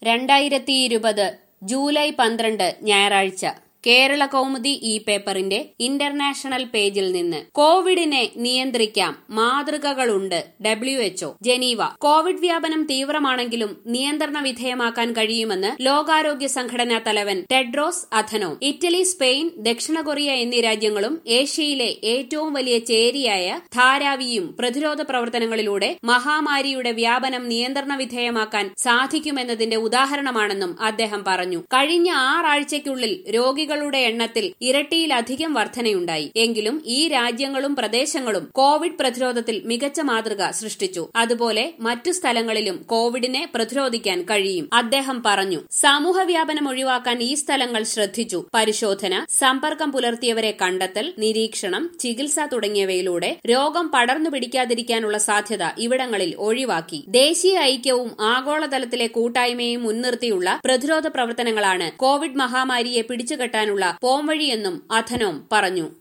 രണ്ടായിരത്തി ഇരുപത് ജൂലൈ പന്ത്രണ്ട് ഞായറാഴ്ച കേരള കൗമുദി ഈ പേപ്പറിന്റെ ഇന്റർനാഷണൽ പേജിൽ നിന്ന് കോവിഡിനെ നിയന്ത്രിക്കാം മാതൃകകളുണ്ട് ഡബ്ല്യു എച്ച്ഒ ജനീവ കോവിഡ് വ്യാപനം തീവ്രമാണെങ്കിലും നിയന്ത്രണ വിധേയമാക്കാൻ കഴിയുമെന്ന് ലോകാരോഗ്യ സംഘടനാ തലവൻ ടെഡ്രോസ് അഥനോ ഇറ്റലി സ്പെയിൻ ദക്ഷിണ കൊറിയ എന്നീ രാജ്യങ്ങളും ഏഷ്യയിലെ ഏറ്റവും വലിയ ചേരിയായ ധാരാവിയും പ്രതിരോധ പ്രവർത്തനങ്ങളിലൂടെ മഹാമാരിയുടെ വ്യാപനം നിയന്ത്രണ വിധേയമാക്കാൻ സാധിക്കുമെന്നതിന്റെ ഉദാഹരണമാണെന്നും അദ്ദേഹം പറഞ്ഞു കഴിഞ്ഞ ആറാഴ്ചയ്ക്കുള്ളിൽ രോഗികളുടെ എണ്ണത്തിൽ ഇരട്ടിയിലധികം വർധനയുണ്ടായി എങ്കിലും ഈ രാജ്യങ്ങളും പ്രദേശങ്ങളും കോവിഡ് പ്രതിരോധത്തിൽ മികച്ച മാതൃക സൃഷ്ടിച്ചു അതുപോലെ മറ്റു സ്ഥലങ്ങളിലും കോവിഡിനെ പ്രതിരോധിക്കാൻ കഴിയും അദ്ദേഹം പറഞ്ഞു സമൂഹ വ്യാപനം ഒഴിവാക്കാൻ ഈ സ്ഥലങ്ങൾ ശ്രദ്ധിച്ചു പരിശോധന സമ്പർക്കം പുലർത്തിയവരെ കണ്ടെത്തൽ നിരീക്ഷണം ചികിത്സ തുടങ്ങിയവയിലൂടെ രോഗം പടർന്നു പിടിക്കാതിരിക്കാനുള്ള സാധ്യത ഇവിടങ്ങളിൽ ഒഴിവാക്കി ദേശീയ ഐക്യവും ആഗോളതലത്തിലെ കൂട്ടായ്മയും മുൻനിർത്തിയുള്ള പ്രതിരോധ പ്രവർത്തനങ്ങളാണ് കോവിഡ് മഹാമാരിയെ പിടിച്ചുകെട്ടാനുള്ള പോംവഴിയെന്നും അഥനോം പറഞ്ഞു